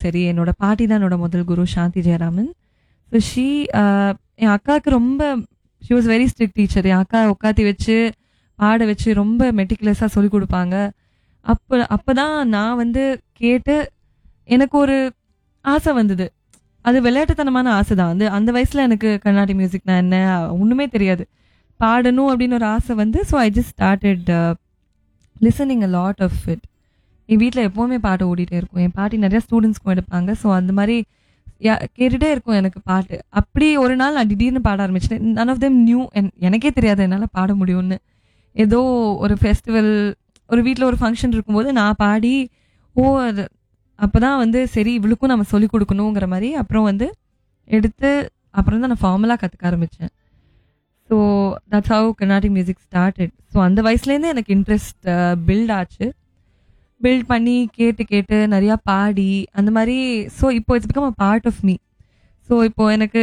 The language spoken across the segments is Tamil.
சரி என்னோட பாட்டி தான் என்னோட முதல் குரு சாந்தி ஜெயராமன் ஸோ ஷீ என் அக்காவுக்கு ரொம்ப she was very strict teacher என் அக்கா உட்காத்தி வச்சு பாட வச்சு ரொம்ப மெட்டிகுலஸாக சொல்லி கொடுப்பாங்க அப்போ அப்போ தான் நான் வந்து கேட்டு எனக்கு ஒரு ஆசை வந்தது அது விளையாட்டுத்தனமான ஆசை தான் வந்து அந்த வயசில் எனக்கு கர்நாடிக் மியூசிக்னா என்ன ஒன்றுமே தெரியாது பாடணும் அப்படின்னு ஒரு ஆசை வந்து so I just started listening a lot of it என் வீட்டில் எப்போவுமே பாட்டு ஓடிட்டே இருக்கும் என் பாட்டி நிறைய ஸ்டூடெண்ட்ஸ்க்கும் எடுப்பாங்க ஸோ அந்த மாதிரி யா- கேட்டுட்டே இருக்கும் எனக்கு பாட்டு அப்படி ஒரு நாள் நான் திடீர்னு பாட ஆரம்பிச்சிட்டேன் நன் ஆஃப் தெம் நியூ எனக்கே தெரியாது என்னால் பாட முடியும்னு ஏதோ ஒரு ஃபெஸ்டிவல் ஒரு வீட்டில் ஒரு ஃபங்க்ஷன் இருக்கும்போது நான் பாடி ஓ அது அப்போ தான் வந்து சரி இவளுக்கும் நம்ம சொல்லிக் கொடுக்கணுங்கிற மாதிரி அப்புறம் வந்து எடுத்து அப்புறம் தான் நான் ஃபார்மலாக கற்றுக்க ஆரம்பித்தேன் so that's how Carnatic music started so அந்த வயசுலேருந்தே எனக்கு இன்ட்ரெஸ்ட் பில்ட் ஆச்சு பில்ட் பண்ணி கேட்டு கேட்டு நிறையா பாடி அந்த மாதிரி ஸோ இப்போ it's become a part of me so இப்போ எனக்கு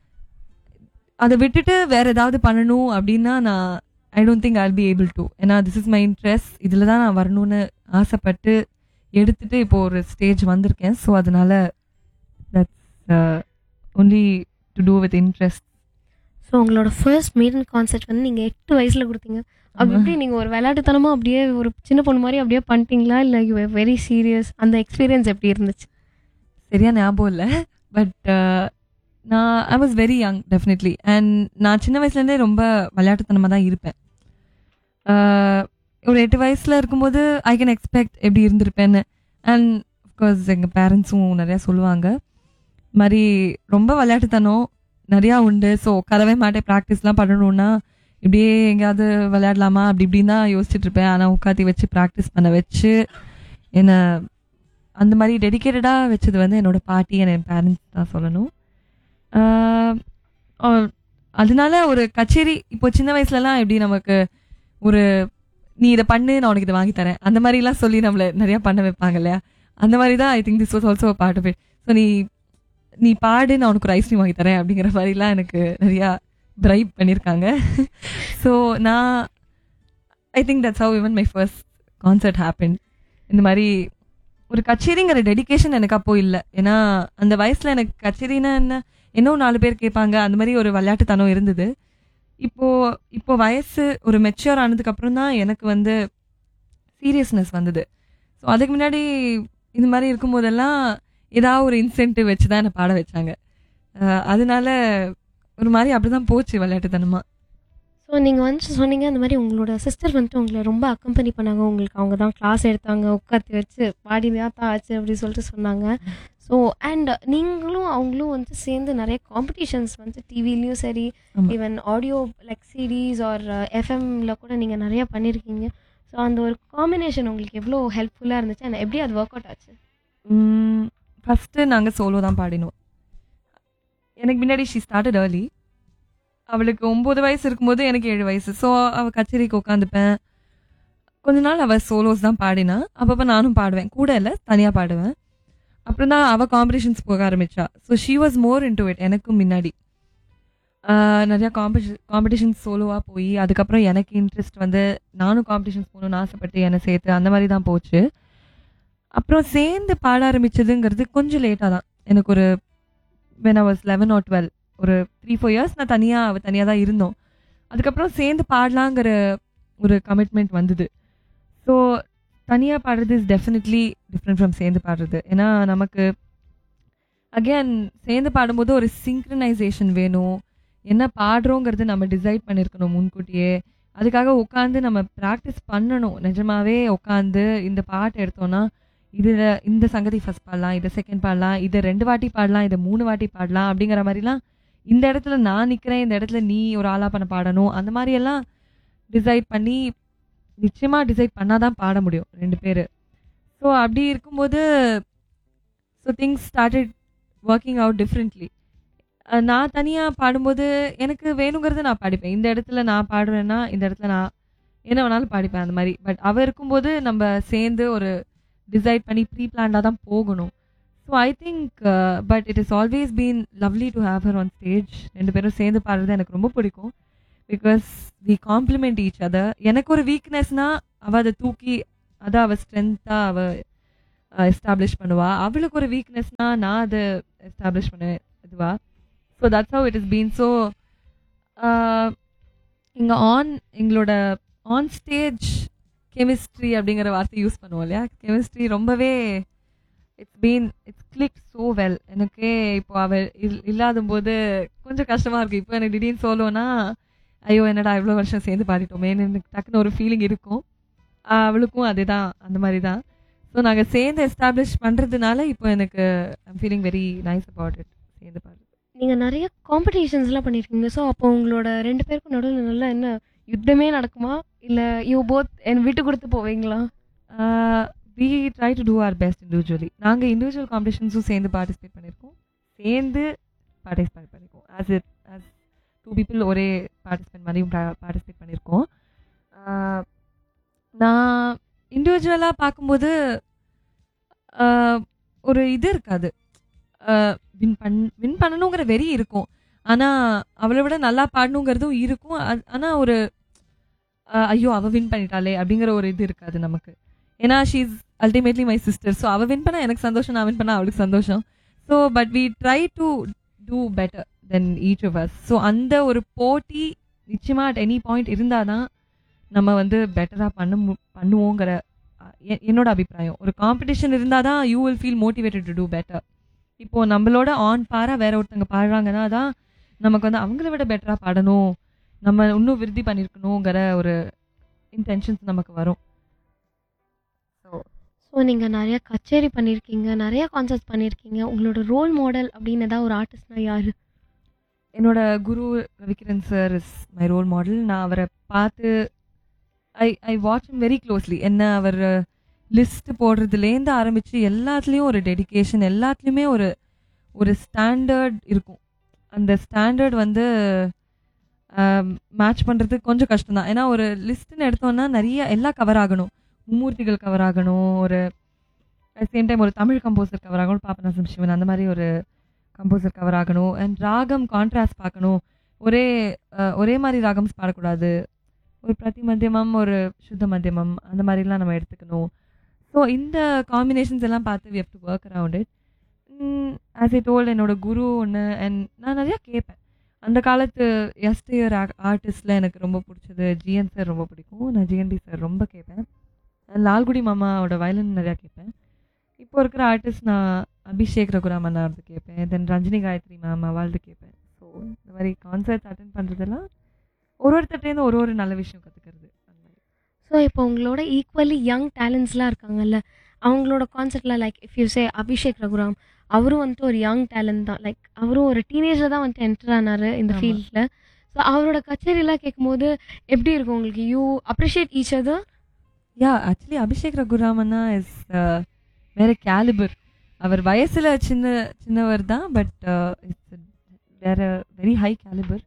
அதை விட்டுட்டு வேற ஏதாவது பண்ணணும் அப்படின்னா நான் I don't think I'll be able to ஏன்னா திஸ் இஸ் மை இன்ட்ரெஸ்ட் இதில் தான் நான் வரணும்னு ஆசைப்பட்டு எடுத்துட்டு இப்போ ஒரு ஸ்டேஜ் வந்திருக்கேன் ஸோ அதனால that's only to do with interest so உங்களோட ஃபர்ஸ்ட் மீடன் கான்சர்ட் வந்து நீங்கள் எட்டு வயசில் கொடுத்தீங்க அப்படி ஆமா. எப்படி நீங்கள் ஒரு விளையாட்டுத்தனமா அப்படியே ஒரு சின்ன பொண்ணு மாதிரி அப்படியே பண்ணிட்டீங்களா இல்லை யூ வெரி சீரியஸ் அந்த எக்ஸ்பீரியன்ஸ் எப்படி இருந்துச்சு சரியா ஞாபகம் இல்லை பட் நான் I was very young definitely and நான் சின்ன வயசுலேருந்தே ரொம்ப விளையாட்டுத்தனமாக தான் இருப்பேன் Uh, ஒரு எட்டு வயசில் இருக்கும்போது ஐ கேன் எக்ஸ்பெக்ட் எப்படி இருந்திருப்பேன்னு அண்ட் அஃப்கோர்ஸ் எங்கள் பேரண்ட்ஸும் நிறையா சொல்லுவாங்க இது மாதிரி ரொம்ப விளையாட்டுத்தனம் நிறையா உண்டு ஸோ உட்காரவே மாட்டேன் ப்ராக்டிஸ்லாம் பண்ணணும்னா இப்படியே எங்கேயாவது விளையாடலாமா அப்படி இப்படின்னு தான் யோசிச்சுட்டு இருப்பேன் ஆனால் உட்காத்தி வச்சு ப்ராக்டிஸ் பண்ண வச்சு என்னை அந்த மாதிரி டெடிக்கேட்டடாக வச்சது வந்து என்னோட பாட்டி and என் பேரண்ட்ஸ் தான் சொல்லணும் ஆஹ் ஆஹ் அதனால ஒரு கச்சேரி இப்போ சின்ன வயசுலலாம் எப்படி நமக்கு ஒரு நீ இதை பண்ணு நான் உனக்கு இதை வாங்கி தரேன் அந்த மாதிரிலாம் சொல்லி நம்மளை நிறையா பண்ண வைப்பாங்க இல்லையா அந்த மாதிரி தான் I think this was also part of it so நீ நீ பாடு நான் உனக்கு ஒரு ஐஸ்கிரீம் வாங்கி தரேன் அப்படிங்கிற மாதிரிலாம் எனக்கு நிறையா பிரைப் பண்ணியிருக்காங்க ஸோ நான் I think that's how even my first concert happen இந்த மாதிரி ஒரு கச்சேரிங்கிற டெடிகேஷன் எனக்கு அப்போ இல்லை ஏன்னா அந்த வயசுல எனக்கு கச்சேரின்னா என்ன இன்னும் நாலு பேர் கேட்பாங்க அந்த மாதிரி ஒரு விளையாட்டுத்தனம் இருந்தது இப்போ இப்போ வயசு ஒரு மெச்சூர் ஆனதுக்கு அப்புறம் தான் எனக்கு வந்து சீரியஸ்னஸ் வந்தது ஸோ அதுக்கு முன்னாடி இந்த மாதிரி இருக்கும்போதெல்லாம் ஏதாவது ஒரு இன்சென்டிவ் வச்சு தான் என்னை பாட வச்சாங்க அஹ் அதனால ஒரு மாதிரி அப்படிதான் போச்சு விளையாட்டுத்தனமா ஸோ நீங்கள் வந்து சொன்னீங்க அந்த மாதிரி உங்களோட சிஸ்டர் வந்துட்டு உங்களை ரொம்ப அக்கம்பெனி பண்ணாங்க உங்களுக்கு அவங்க தான் கிளாஸ் எடுத்தாங்க உட்காத்தி வச்சு பாடி தான் ஆச்சு அப்படி சொல்லிட்டு சொன்னாங்க ஸோ அண்ட் நீங்களும் அவங்களும் வந்து சேர்ந்து நிறைய காம்படிஷன்ஸ் வந்து டிவிலையும் சரி ஆமா. Even audio like series or எஃப்எம்ல கூட நீங்கள் நிறைய பண்ணியிருக்கீங்க ஸோ அந்த ஒரு காம்பினேஷன் உங்களுக்கு எவ்வளோ ஹெல்ப்ஃபுல்லாக இருந்துச்சு and எப்படி அது ஒர்க் அவுட் ஆச்சு ஃபஸ்ட்டு நாங்கள் சோலோ தான் பாடினோம் எனக்கு முன்னாடி ஷி ஸ்டார்டட் ஏர்லி அவளுக்கு ஒம்பது வயசு இருக்கும்போது எனக்கு ஏழு வயசு ஸோ அவள் கச்சேரிக்கு உட்காந்துப்பேன் கொஞ்ச நாள் அவள் சோலோஸ் தான் பாடினா அப்பப்போ நானும் பாடுவேன் கூட இல்லை தனியாக பாடுவேன் அப்புறம் தான் அவள் காம்படிஷன்ஸ் போக ஆரம்பிச்சா so she was more into it எனக்கும் முன்னாடி ஆஹ் நிறையா காம்படிஷன் காம்படிஷன்ஸ் சோலோவாக போய் அதுக்கப்புறம் எனக்கு இன்ட்ரெஸ்ட் வந்து நானும் காம்படிஷன்ஸ் போகணும்னு ஆசைப்பட்டு என்னை சேர்த்து அந்த மாதிரி தான் போச்சு அப்புறம் சேர்ந்து பாட ஆரம்பிச்சதுங்கிறது கொஞ்சம் லேட்டாக தான் எனக்கு ஒரு when I was eleven or twelve ஒரு த்ரீ ஃபோர் இயர்ஸ் நான் தனியாக அவள் தனியாக தான் இருந்தோம் அதுக்கப்புறம் சேர்ந்து பாடலாங்கிற ஒரு கமிட்மெண்ட் வந்தது ஸோ தனியாக பாடுறது இஸ் டெஃபினெட்லி டிஃப்ரெண்ட் ஃப்ரம் சேர்ந்து பாடுறது ஏன்னா நமக்கு அகேன் சேர்ந்து பாடும்போது ஒரு சிங்க்ரனைசேஷன் வேணும் என்ன பாடுறோங்கிறது நம்ம டிசைட் பண்ணியிருக்கணும் முன்கூட்டியே அதுக்காக உட்காந்து நம்ம ப்ராக்டிஸ் பண்ணணும் நிஜமாவே உட்காந்து இந்த பாட்டு எடுத்தோம்னா இதில் இந்த சங்கதி ஃபர்ஸ்ட் பாடலாம் இதை செகண்ட் பாடலாம் இதை ரெண்டு வாட்டி பாடலாம் இதை மூணு வாட்டி பாடலாம் அப்படிங்கிற மாதிரிலாம் இந்த இடத்துல நான் நிற்கிறேன் இந்த இடத்துல நீ ஒரு ஆளா பண்ண பாடணும் அந்த மாதிரி எல்லாம் டிசைட் பண்ணி நிச்சயமாக டிசைட் பண்ணால் தான் பாட முடியும் ரெண்டு பேர் ஸோ அப்படி இருக்கும்போது so things started working out differently நான் தனியாக பாடும்போது எனக்கு வேணுங்கிறத நான் பாடிப்பேன் இந்த இடத்துல நான் பாடுறேன்னா இந்த இடத்துல நான் என்ன வேணாலும் பாடிப்பேன் அந்த மாதிரி பட் அவ இருக்கும்போது நம்ம சேர்ந்து ஒரு டிசைட் பண்ணி ப்ரீ பிளான்டாக தான் போகணும் so I think but it is always been lovely to have her on stage ரெண்டு பேரும் சேர்ந்து பாடுறது எனக்கு ரொம்ப பிடிக்கும் because we complement each other எனக்கு ஒரு வீக்னஸ்னா அவள் அதை தூக்கி அதை அவள் ஸ்ட்ரென்த்தாக அவள் எஸ்டாப்ளிஷ் பண்ணுவா அவளுக்கு ஒரு வீக்னஸ்னா நான் அதை எஸ்டாப்ளிஷ் பண்ணுவேன் இதுவா so that's how it is been so இங்கே ஆன் எங்களோட ஆன் ஸ்டேஜ் கெமிஸ்ட்ரி அப்படிங்கிற வார்த்தை யூஸ் பண்ணுவோம் இல்லையா கெமிஸ்ட்ரி ரொம்பவே it's been it's click so well எனக்கே இப்போ அவ இல் இல்லாத போது கொஞ்சம் கஷ்டமாக இருக்குது இப்போ எனக்கு திடீர்னு சோலோனா ஐயோ என்னடா இவ்வளோ வருஷம் சேர்ந்து பாடிட்டோமேன்னு எனக்கு டக்குன்னு ஒரு ஃபீலிங் இருக்கும் ஆஹ் அவளுக்கும் அதே தான் அந்த மாதிரி தான் ஸோ நாங்கள் சேர்ந்து எஸ்டாப்ளிஷ் பண்ணுறதுனால இப்போ எனக்கு I'm feeling very nice about it சேர்ந்து பாடுறது நீங்கள் நிறைய காம்படிஷன்ஸ்லாம் பண்ணியிருக்கீங்க ஸோ அப்போ உங்களோட ரெண்டு பேருக்கும் நடுவில் நல்லா என்ன யுத்தமே நடக்குமா இல்லை யூ போத் என் விட்டு கொடுத்து போவீங்களா we try to do our best individually நாங்கள் இண்டிவிஜுவல் காம்படிஷன்ஸும் சேர்ந்து பார்ட்டிசிபேட் பண்ணியிருக்கோம் சேர்ந்து பார்ட்டிசிபேட் பண்ணியிருக்கோம் as it as two people ஒரே பார்ட்டிசிபேட் மாதிரியும் பார்ட்டிசிபேட் பண்ணியிருக்கோம் ஆஹ் நான் இண்டிவிஜுவலாக பார்க்கும்போது ஆஹ் ஒரு இது இருக்காது வின் பண் வின் பண்ணணுங்கிற வெறி இருக்கும் ஆனால் அவளை விட நல்லா பாடணுங்கிறதும் இருக்கும் ஆனால் ஒரு ஆஹ் ஐயோ அவ வின் பண்ணிட்டாளே அப்படிங்கிற ஒரு இது இருக்காது நமக்கு ஏன்னா she is ultimately my sister so அவ வின் பண்ணா எனக்கு சந்தோஷம் நான் வின் பண்ணா அவளுக்கு சந்தோஷம் so but we try to do better then each of us so அந்த ஒரு போட்டி நிச்சயமா அட் எனி பாயிண்ட் இருந்தால் தான் நம்ம வந்து பெட்டராக பண்ண மு- பண்ணுவோங்கிற அஹ், எ- என்னோட அபிப்பிராயம் ஒரு காம்படிஷன் இருந்தால் தான் you will feel motivated to do better இப்போ நம்மளோட ஆன் பாரா வேற ஒருத்தங்க பாடுறாங்கன்னா தான் நமக்கு வந்து அவங்கள விட பெட்டராக பாடணும் நம்ம இன்னும் விருத்தி பண்ணியிருக்கணுங்கிற ஒரு இன்டென்ஷன்ஸ் நமக்கு வரும் ஸோ ஸோ நீங்கள் நிறைய கச்சேரி பண்ணியிருக்கீங்க நிறைய கான்சர்ட்ஸ் பண்ணியிருக்கீங்க உங்களோட ரோல் மாடல் அப்படின்னு ஏதாவது ஒரு ஆர்டிஸ்ட்னா யார் என்னோட குரு Ravikiran sir is my role model நான் அவரை பார்த்து I I watch him very closely என்ன அவர் லிஸ்ட் போடுறதுலேருந்து ஆரம்பித்து எல்லாத்துலேயும் ஒரு டெடிகேஷன் எல்லாத்துலேயுமே ஒரு ஒரு ஸ்டாண்டர்ட் இருக்கும் அந்த ஸ்டாண்டர்ட் வந்து மேட்ச் பண்ணுறது கொஞ்சம் கஷ்டம் தான் ஏன்னா ஒரு லிஸ்ட்டுன்னு எடுத்தோம்னா நிறைய எல்லாம் கவர் ஆகணும் மும்மூர்த்திகள் கவர் ஆகணும் ஒரு சேம் டைம் ஒரு தமிழ் கம்போசர் கவர் ஆகணும் பாப்பநாசம் சிவன் அந்த மாதிரி ஒரு கம்போசர் கவர் ஆகணும் அண்ட் ராகம் கான்ட்ராஸ்ட் பார்க்கணும் ஒரே அஹ், ஒரே மாதிரி ராகம்ஸ் பாடக்கூடாது ஒரு பிரதி மத்தியமம் ஒரு சுத்த மத்தியமம் அந்த மாதிரிலாம் நம்ம எடுத்துக்கணும் ஸோ இந்த காம்பினேஷன்ஸ் எல்லாம் பார்த்து we have to work around it as I told என்னோட குரு ஒன்று அண்ட் நான் நிறையா கேட்பேன் அந்த காலத்து எஸ்ட் இயர் ஆர்டிஸ்டில் எனக்கு ரொம்ப பிடிச்சது ஜிஎன் சார் ரொம்ப பிடிக்கும் நான் ஜிஎன்பி சார் ரொம்ப கேட்பேன் And லால்குடி மாமாவோட வயலின் நிறையா கேட்பேன் இப்போ இருக்கிற ஆர்டிஸ்ட் நான் அபிஷேக் ரகுராமன் அவரது கேட்பேன் தென் ரஞ்சினி காயத்ரி மேம் அவளது கேட்பேன் ஸோ இந்த மாதிரி கான்சர்ட்ஸ் அட்டன் பண்ணுறதெல்லாம் ஒரு ஒருத்தர்ட்டேருந்து ஒரு ஒரு நல்ல விஷயம் கற்றுக்கிறது அந்த மாதிரி ஸோ இப்போ உங்களோட ஈக்குவலி யங் டேலண்ட்ஸ்லாம் இருக்காங்கல்ல அவங்களோட கான்செப்டில் like if you say Abhishek Raghuram அவரும் வந்துட்டு ஒரு யங் டேலண்ட் தான் லைக் அவரும் ஒரு டீனேஜில் தான் வந்துட்டு என்டர் ஆனார் இந்த ஆமா. ஃபீல்டில் ஸோ அவரோட கச்சேரிலாம் கேட்கும்போது எப்படி இருக்கும் உங்களுக்கு you appreciate each other ya actually Abhishek ரகுராமன்னா இஸ் வேற கேலிபர் அவர் வயசுல சின்ன சின்னவர் தான் பட் இட்ஸ் வேற வெரி ஹை கேலிபர்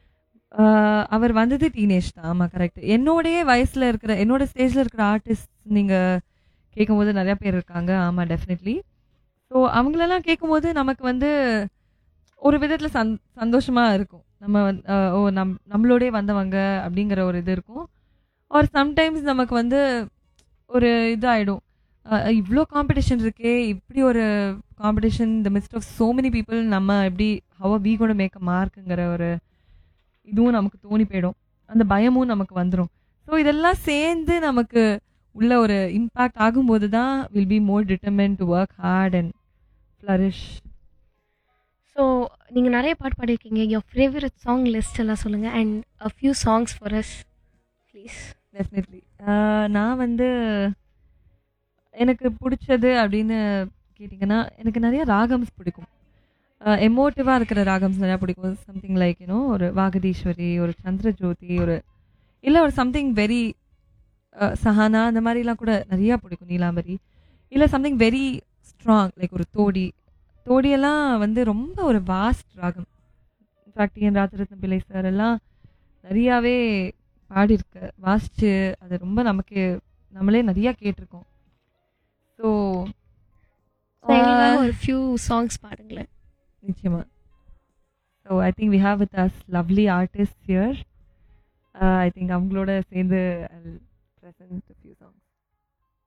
அவர் வந்தது டீனேஜ் தான் ஆமாம் கரெக்ட் என்னோடய வயசில் இருக்கிற என்னோட ஸ்டேஜில் இருக்கிற ஆர்டிஸ்ட் நீங்கள் கேட்கும்போது நிறையா பேர் இருக்காங்க ஆமாம் டெஃபினெட்லி ஸோ அவங்களெல்லாம் கேட்கும்போது நமக்கு வந்து ஒரு விதத்தில் சந் சந்தோஷமாக இருக்கும் நம்ம வந்து அஹ், ஓ நம் நம்மளோடே வந்தவங்க அப்படிங்கிற ஒரு இது இருக்கும் ஆர் சம்டைம்ஸ் நமக்கு வந்து ஒரு இதாகிடும் இவ்வளோ காம்படிஷன் இருக்கே இப்படி ஒரு காம்படிஷன் இந்த midst of so many people நம்ம எப்படி ஹவ் வி கூட மேக் அ மார்க்குங்கிற ஒரு இதுவும் நமக்கு தோணி போயிடும் அந்த பயமும் நமக்கு வந்துடும் ஸோ இதெல்லாம் சேர்ந்து நமக்கு உள்ள ஒரு இம்பேக்ட் ஆகும்போது தான் will be more determined to work hard and flourish so நீங்கள் நிறைய பாட்டு பாடியிருக்கீங்க யோர் ஃபேவரட் சாங் லிஸ்ட் எல்லாம் சொல்லுங்கள் and a few songs for us please definitely நான் வந்து எனக்கு பிடிச்சது அப்படின்னு கேட்டிங்கன்னா எனக்கு நிறைய ராகம்ஸ் பிடிக்கும் எமோட்டிவாக இருக்கிற ராகம்ஸ் நிறையா பிடிக்கும் சம்திங் லைக் யூனோ ஒரு வாகதீஸ்வரி ஒரு சந்திரஜோதி ஒரு இல்லை ஒரு சம்திங் வெரி சஹானா அந்த மாதிரிலாம் கூட நிறையா பிடிக்கும் நீலாம்பரி இல்லை சம்திங் வெரி ஸ்ட்ராங் லைக் ஒரு தோடி தோடியெல்லாம் வந்து ரொம்ப ஒரு வாஸ்ட் ராகம் இன்ஃபேக்ட் என் ராஜரத்ன பிள்ளை சார் எல்லாம் நிறையாவே பாடியிருக்க வாசிச்சு அது ரொம்ப நமக்கு நம்மளே நிறையா கேட்டிருக்கோம் ஸோ ஸோ எங்களுக்காக ஒரு ஃபியூ சாங்ஸ் பாடுங்களேன் நிச்சயமா so I think we have with us lovely artist here I think அவங்களோட சேர்ந்து ப்ரெசன்ட் ஃபியூ சாங்ஸ்